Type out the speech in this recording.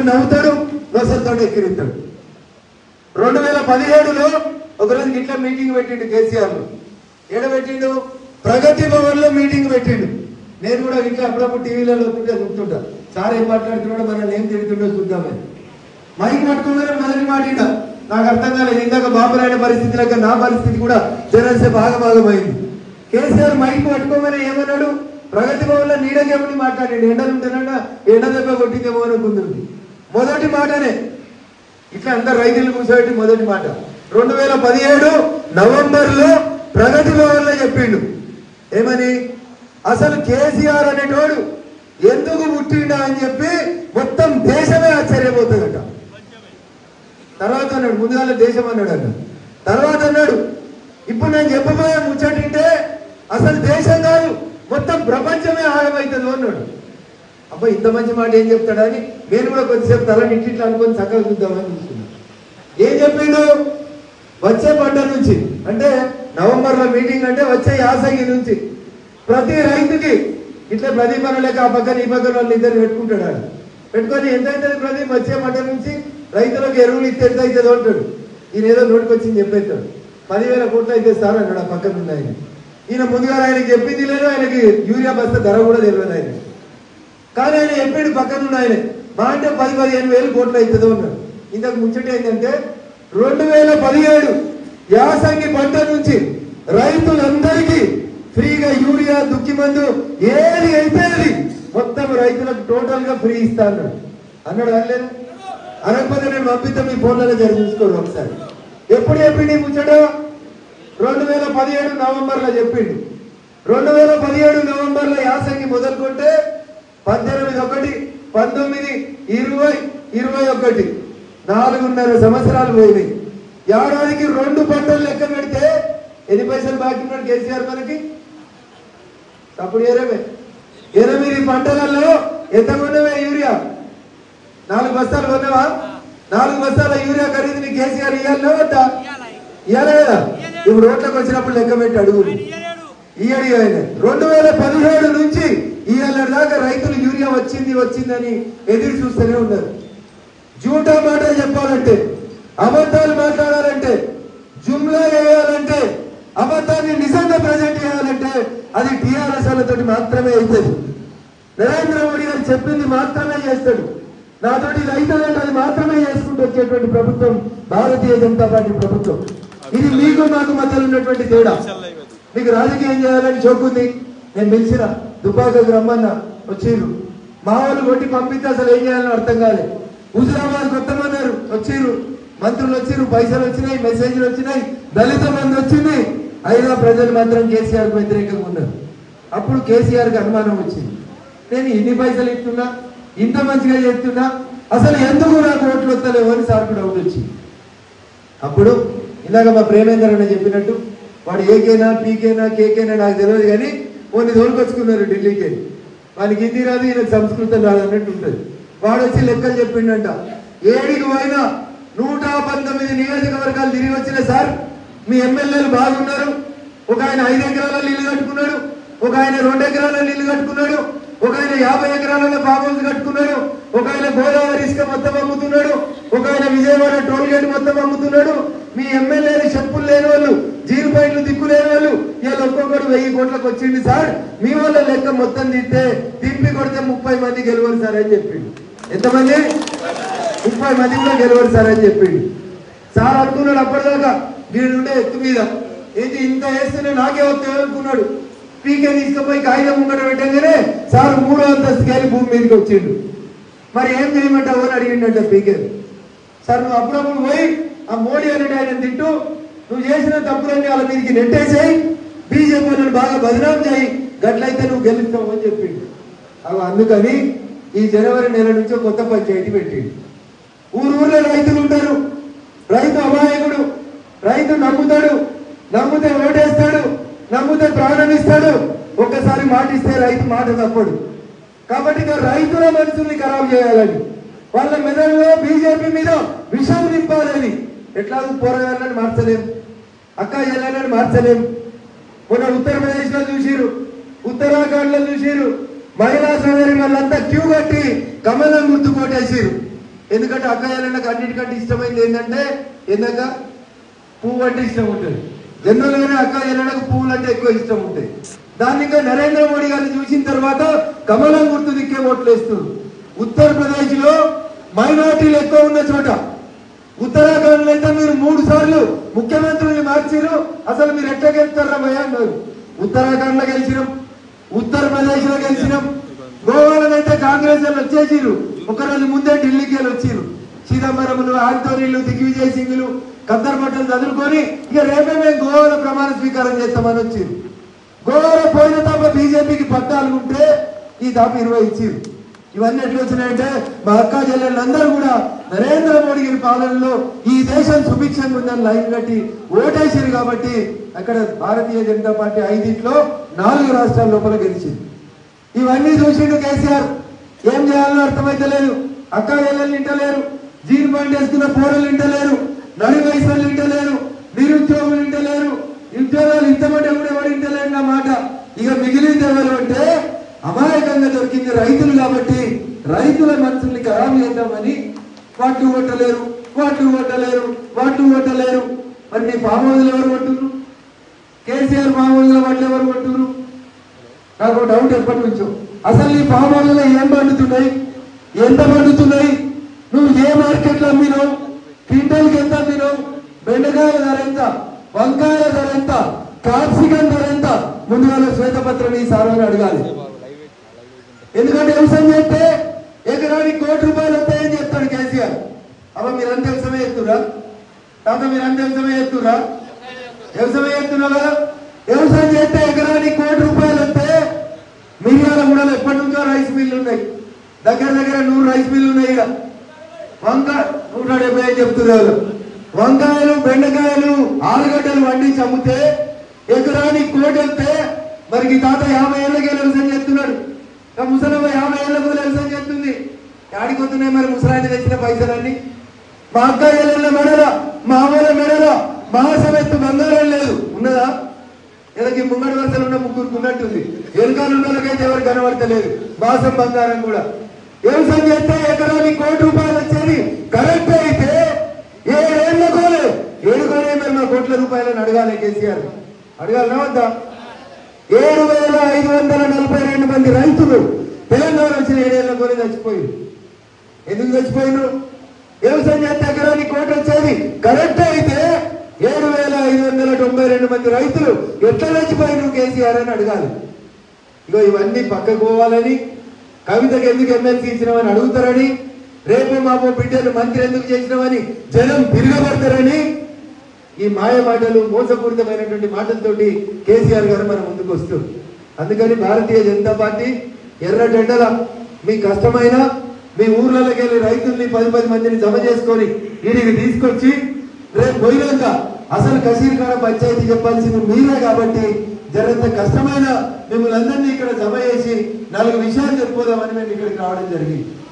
నవ్వుతాడు నొసలతో ఎక్కిరిస్తాడు రెండు వేల పదిహేడులో ఒకరోజు ఇట్లా మీటింగ్ పెట్టిండు కేసీఆర్ ఏడ పెట్టిండు ప్రగతి భవన్ లో మీటింగ్ పెట్టిండు నేను కూడా ఇట్లా అప్పుడప్పుడు టీవీలలో వస్తుంటే చూస్తుంటా సార్ ఏం మాట్లాడుతున్నాడో మనల్ని ఏం తిరుగుతుండో చూద్దామని మైక్ పట్టుకోగానే మొదటి మాటిండ నాకు అర్థం కాలేదు ఇందాక బాబురాయన పరిస్థితి లేక నా పరిస్థితి కూడా జరసే బాగా భాగమైంది కేసీఆర్ మైక్ పట్టుకోగానే ఏమన్నాడు ప్రగతి భవన్ లో నీడకేమని మాట్లాడండి ఎండలు ఉంటేనట ఎండ దెబ్బ కొట్టిందేమో అనుకుంటుంది మొదటి మాటనే ఇట్లా అందరు రైతులు కూర్చోబెట్టి మొదటి మాట రెండు వేల పదిహేడు నవంబర్ లో ప్రగతి భవన్ లో చెప్పిండు ఏమని అసలు కేసీఆర్ అనేటోడు ఎందుకు పుట్టిండా అని చెప్పి మొత్తం దేశమే ఆశ్చర్యపోతుందట తర్వాత అన్నాడు ముందుగాల దేశం అన్నాడు అన్న తర్వాత అన్నాడు ఇప్పుడు నేను చెప్పబోయే ముచ్చటింటే అసలు దేశం కాదు మొత్తం ప్రపంచమే ఆగమవుతుంది అన్నాడు అబ్బా ఇంత మంచి మాట ఏం చెప్తాడని నేను కూడా కొద్దిసేపు తలని ఇట్లా అనుకొని చక్కగా చూద్దామని చూస్తున్నా ఏం చెప్పిండు వచ్చే పంట నుంచి అంటే నవంబర్ లో మీటింగ్ అంటే వచ్చే యాసంగి నుంచి ప్రతి రైతుకి ఇట్లా ప్రదీప్ అన్న లేక ఆ పక్కన ఈ పక్కన వాళ్ళు ఇద్దరు పెట్టుకుంటాడు ఆడ. పెట్టుకొని ఎంత అవుతుంది ప్రదీప్ వచ్చే పంట నుంచి రైతులకు ఎరువులు ఇస్తే ఎంత అవుతుందో అంటాడు ఈయన ఏదో నోటికొచ్చింది చెప్పేస్తాడు పదివేల కోట్లు అయితే సార్ అన్నాడు ఆ పక్కన ఉన్న ఆయన ఈయన ముందుగా ఆయనకి చెప్పింది లేదు ఆయనకి యూరియా బస్తా ధర కూడా తెలియదు ఆయన కానీ ఆయన చెప్పాడు పక్కన ఉన్న ఆయన మా అంటే పది పదిహేను వేలు కోట్లు అవుతుందో అన్నాడు ఇంతకు ముచ్చట ఏంటంటే రెండు వేల పదిహేడు యాసంగి పంట నుంచి రైతులందరికీ ఫ్రీగా యూరియా దుక్కి మందు ఏది అయితే అది మొత్తం రైతులకు టోటల్ గా ఫ్రీ ఇస్తా అన్నాడు అన్నాడు అనలేదు అనకపోతే నేను పంపిస్తే మీ ఫోన్లలో జరిగి చూసుకోరు ఒకసారి ఎప్పుడు చెప్పిండు ఈ ముచ్చట రెండు వేల పదిహేడు నవంబర్ లో చెప్పిండు రెండు వేల పదిహేడు నవంబర్ లో యాసంగి మొదలుకుంటే పద్దెనిమిది ఒకటి పంతొమ్మిది ఇరవై ఇరవై ఒకటి నాలుగున్నర సంవత్సరాలు పోయినాయి ఏడాదికి రెండు పంటలు లెక్క పెడితే ఎన్ని పైసలు బాకీ ఉన్నాడు కేసీఆర్ మనకి అప్పుడు ఎరవే ఎనిమిది పంటలలో ఎంత కొన్నవే యూరియా నాలుగు బస్తాలు కొన్నావా నాలుగు బస్తాల యూరియా ఖరీదు నీ కేసీఆర్ ఇవ్వాలన్నా వద్దా ఇవ్వాలి కదా ఇప్పుడు రోడ్లకు వచ్చినప్పుడు లెక్క పెట్టి అడుగు ఇయ్యడి ఆయన రెండు వేల పదిహేడు నుంచి ఇవాళ దాకా రైతులు యూరియా వచ్చింది వచ్చిందని ఎదురు చూస్తూనే ఉన్నారు జూటా మాట చెప్పాలంటే అబద్ధాలు మాట్లాడాలంటే జుమ్లా వేయాలంటే అబద్ధాన్ని నిజంగా ప్రజెంట్ చేయాలంటే అది టీఆర్ఎస్ వాళ్ళతోటి మాత్రమే అవుతుంది నరేంద్ర మోడీ గారు చెప్పింది మాత్రమే చేస్తాడు నాతోటి ఇది అవుతుందంటే అది మాత్రమే చేసుకుంటూ వచ్చేటువంటి ప్రభుత్వం భారతీయ జనతా పార్టీ ప్రభుత్వం ఇది మీకు నాకు మధ్యలో ఉన్నటువంటి తేడా మీకు రాజకీయం చేయాలని చోకుంది నేను పిలిచిన దుబాకకు రమ్మన్నా వచ్చిర్రు మా వాళ్ళు కొట్టి పంపిస్తే అసలు ఏం చేయాలని అర్థం కాలేదు హుజురాబాద్ కొత్తమన్నారు వచ్చిర్రు మంత్రులు వచ్చిర్రు పైసలు వచ్చినాయి మెసేజ్లు వచ్చినాయి దళిత మంది వచ్చింది అయినా ప్రజలు మాత్రం కేసీఆర్ కు వ్యతిరేకంగా ఉన్నారు అప్పుడు కేసీఆర్ కి అనుమానం వచ్చింది నేను ఇన్ని పైసలు ఇస్తున్నా ఇంత మంచిగా చేస్తున్నా అసలు ఎందుకు నాకు ఓట్లు వస్తలేవు అని సార్కు డౌట్ వచ్చింది అప్పుడు ఇందాక మా ప్రేమేందర్ అన్న చెప్పినట్టు వాడు ఏకేనా పీకేనా కేకేనా నాకు తెలియదు కానీ కొన్ని తోలుకొచ్చుకున్నారు ఢిల్లీకి వెళ్ళి. వానికి హిందీ రాదు ఈయనకు సంస్కృతం రాదు అన్నట్టు ఉంటుంది వాడు వచ్చి లెక్కలు చెప్పిండంట ఏడికి పోయినా నూట పంతొమ్మిది నియోజకవర్గాలు తిరిగి వచ్చిన సార్ మీ ఎమ్మెల్యేలు బాగున్నారు ఒక ఆయన ఐదు ఎకరాలలో ఇల్లు కట్టుకున్నాడు ఒక ఆయన రెండు ఎకరాలలో ఇల్లు కట్టుకున్నాడు ఒక ఆయన యాభై ఎకరాలలో ఫామ్ హౌస్ కట్టుకున్నాడు ఒక ఆయన గోదావరి ఇసుక మొత్తం అమ్ముతున్నాడు ఒక ఆయన విజయవాడ టోల్ గేట్ మొత్తం అమ్ముతున్నాడు మీ ఎమ్మెల్యేలు చెప్పులు లేని వాళ్ళు జీరో పాయింట్లు దిక్కు లేని వాళ్ళు ఇవాళ ఒక్కొక్కడు వెయ్యి కోట్లకు వచ్చింది సార్ మీ వాళ్ళ లెక్క మొత్తం తింటే తిప్పి కొడితే ముప్పై మంది గెలవరు సార్ అని చెప్పిండు ఎంతమంది ముప్పై మంది కూడా గెలవరు సార్ అని చెప్పిండు సార్ అనుకున్నాడు అప్పటిదాకా వీడు ఉండే ఎత్తు మీద ఏంటి ఇంత వేస్తేనే నాకే వస్తాయి అనుకున్నాడు పీకే తీసుకుపోయి కాగితం ముంగట పెట్టగానే సార్ మూడో అంతస్తుకి వెళ్ళి భూమి మీదకి వచ్చిండు మరి ఏం చేయమంటావు అని అడిగిండంట పీకే సార్ నువ్వు అప్పుడప్పుడు పోయి ఆ మోడీ అనే ఆయన తింటూ నువ్వు చేసిన తప్పులన్నీ వాళ్ళ మీదకి నెట్టేసేయి బీజేపీ వాళ్ళని బాగా బదనాం చేయి గట్లయితే నువ్వు గెలుస్తావు అని చెప్పిండు అవి అందుకని ఈ జనవరి నెల నుంచి ఒక కొత్త పంచాయతీ పెట్టిండు ఊరు ఊర్లో రైతులు ఉంటారు రైతు అమాయకుడు రైతు నమ్ముతాడు నమ్మితే ఓటేస్తాడు నమ్మితే ప్రాణం ఇస్తాడు ఒక్కసారి మాట ఇస్తే రైతు మాట తప్పడు కాబట్టి ఇక రైతుల మనసుల్ని ఖరాబ్ చేయాలని వాళ్ళ మెదడులో బీజేపీ మీద విషం నింపాలని ఎట్లా పోరాడాలని మార్చలేం అక్క చెల్లెలని మార్చలేం మొన్న ఉత్తరప్రదేశ్ లో చూసిరు ఉత్తరాఖండ్ లో చూసిరు మహిళా సోదరి వాళ్ళంతా క్యూ కట్టి కమలం గుర్తు కొట్టేసిరు ఎందుకంటే అక్క ఎల్లన్నకు అన్నిటికంటే ఇష్టమైంది ఏంటంటే ఏందక్క పువ్వు అంటే ఇష్టం ఉంటుంది జనరల్ గానే అక్క ఎల్లన్నకు పువ్వులు అంటే ఎక్కువ ఇష్టం ఉంటాయి దాన్ని ఇంకా నరేంద్ర మోడీ గారిని చూసిన తర్వాత కమలం గుర్తు దిక్కే ఓట్లు వేస్తున్నారు ఉత్తరప్రదేశ్ లో మైనార్టీలు ఎక్కువ ఉన్న చోట ఉత్తరాఖండ్ లో అయితే మీరు మూడు సార్లు ముఖ్యమంత్రుల్ని మార్చిరు అసలు మీరు ఎట్లా గెలుస్తారా భయ అన్నారు ఉత్తరాఖండ్ లో గెలిచినాం ఉత్తరప్రదేశ్ లో గెలిచినాం గోవాలోనైతే కాంగ్రెస్ వాళ్ళు వచ్చేసిరు ఒక రోజు ముందే ఢిల్లీకి వెళ్ళి వచ్చిరు చిదంబరములు ఆంటోనీలు దిగ్విజయ్ సింగ్లు కద్దర్ బట్టలు చదువుకొని ఇక రేపే మేము గోవాలో ప్రమాణ స్వీకారం చేస్తామని వచ్చిరు గోవాలో పోయిన తప్ప బీజేపీకి పద్నాలుగు ఉంటే ఈ దాప ఇరవై ఇచ్చిరు ఇవన్నీ ఎట్లా వచ్చినాయంటే మా అక్క చెల్లెళ్ళందరూ కూడా నరేంద్ర మోడీ గారి పాలనలో ఈ దేశం సుభిక్షంగా ఉందని లైన్ కట్టి ఓటేసారు కాబట్టి అక్కడ భారతీయ జనతా పార్టీ ఐదింట్లో నాలుగు రాష్ట్రాల లోపల గెలిచింది ఇవన్నీ చూసిండు కేసీఆర్ ఏం చేయాలో అర్థమైతే లేదు అక్క చెల్లెళ్ళు ఇంటలేరు జీన్ బండ్ వేసుకున్న పోరలు ఇంటలేరు నడి వయసు వాళ్ళు ఇంటలేరు నిరుద్యోగులు ఇంటలేరు ఉద్యోగాలు ఇంతమంటే కూడా ఎవరు ఇంటలేరు నా మాట ఇక మిగిలింది ఎవరు అంటే అమాయకంగా దొరికింది రైతులు కాబట్టి రైతుల మనసుల్ని ఖరాబ్ చేద్దామని వాటి కొట్టలేరు వాటి కొట్టలేరు వాటి కొట్టలేరు మరి నీ పామోదులు ఎవరు కొట్టురు కేసీఆర్ పామోదుల వాళ్ళు ఎవరు కొట్టురు నాకు ఒక డౌట్ ఎప్పటి నుంచో అసలు ఈ పామోదులో ఏం పండుతున్నాయి ఎంత పండుతున్నాయి నువ్వు ఏ మార్కెట్లో అమ్మినావు క్వింటల్కి ఎంత అమ్మినావు బెండకాయల ధర ఎంత వంకాయల ధర ఎంత కాప్సికం ధర ఎంత ముందుగా శ్వేతపత్రం ఈ సార్వని అడగాలి ఎందుకంటే వ్యవసాయం చేస్తే ఎకరానికి కోటి రూపాయలు వస్తాయని చెప్తాడు కేసీఆర్ అవ మీరు అంత వ్యవసాయం చేస్తురా తాత మీరు అంత వ్యవసాయం చేస్తురా వ్యవసాయం చేస్తున్నావా వ్యవసాయం చేస్తే ఎకరానికి కోటి రూపాయలు వస్తే మిరియాల కూడా ఎప్పటి నుంచో రైస్ మిల్లు ఉన్నాయి దగ్గర దగ్గర నూరు రైస్ మిల్లు ఉన్నాయి ఇక్కడ వంకాయ నూట డెబ్బై ఐదు చెప్తున్నారు వంకాయలు బెండకాయలు ఆలుగడ్డలు వండించి అమ్మితే ఎకరానికి కోటి వస్తే మరి ఈ తాత యాభై ఏళ్ళకే వ్యవసాయం చేస్తున్నాడు ఆ ముసలమ్మ యాభై ఏళ్ళకు వ్యవసాయం చేస్తుంది యాడికి వస్తున్నాయి మరి ముసలాన్ని తెచ్చిన పైసలన్నీ మా అక్క చెల్లెళ్ళ మెడల మా అమ్మల మెడల మహాసమెత్తు బంగారం లేదు ఉన్నదా ఎదకి ముంగడి వరుసలు ఉన్న ముగ్గురికి ఉన్నట్టుంది వెనకాల ఉన్న వాళ్ళకైతే ఎవరు కనబడతలేదు మాసం బంగారం కూడా వ్యవసాయం చేస్తే ఎకరానికి కోటి రూపాయలు వచ్చేది కరెక్ట్ అయితే ఏడేళ్ళకోలే ఏడుకోలే మరి మా కోట్ల రూపాయలను అడగాలి కేసీఆర్ అడగాలనా వద్దా ఏడు వేల ఐదు వందల నలభై రెండు మంది రైతులు తెలంగాణ వచ్చిన ఏడేళ్ల కొని చచ్చిపోయింది ఎందుకు చచ్చిపోయినారు వ్యవసాయం చేస్తే ఎకరానికి కోటి వచ్చేది కరెక్ట్ అయితే ఏడు వేల ఐదు వందల తొంభై రెండు మంది రైతులు ఎట్లా చచ్చిపోయినారు కేసీఆర్ అని అడగాలి ఇగో ఇవన్నీ పక్కకు పోవాలని కవితకు ఎందుకు ఎమ్మెల్సీ ఇచ్చినామని అడుగుతారని రేపు మాపో బిడ్డలు మంత్రి ఎందుకు చేసినామని జనం తిరగబడతారని ఈ మాయ మాటలు మోసపూరితమైనటువంటి మాటలతోటి కేసీఆర్ గారు మన ముందుకు వస్తుంది అందుకని భారతీయ జనతా పార్టీ ఎర్ర జెండల మీ కష్టమైన మీ ఊర్లలోకి వెళ్ళి రైతుల్ని పది పది మందిని జమ చేసుకొని వీడికి తీసుకొచ్చి రేపు పోయినాక అసలు కసీర్ఖాన పంచాయతీ చెప్పాల్సింది మీరే కాబట్టి జరంత కష్టమైన మిమ్మల్ని అందరినీ ఇక్కడ జమ చేసి నాలుగు విషయాలు చెప్పుకోదామని మేము ఇక్కడికి రావడం జరిగింది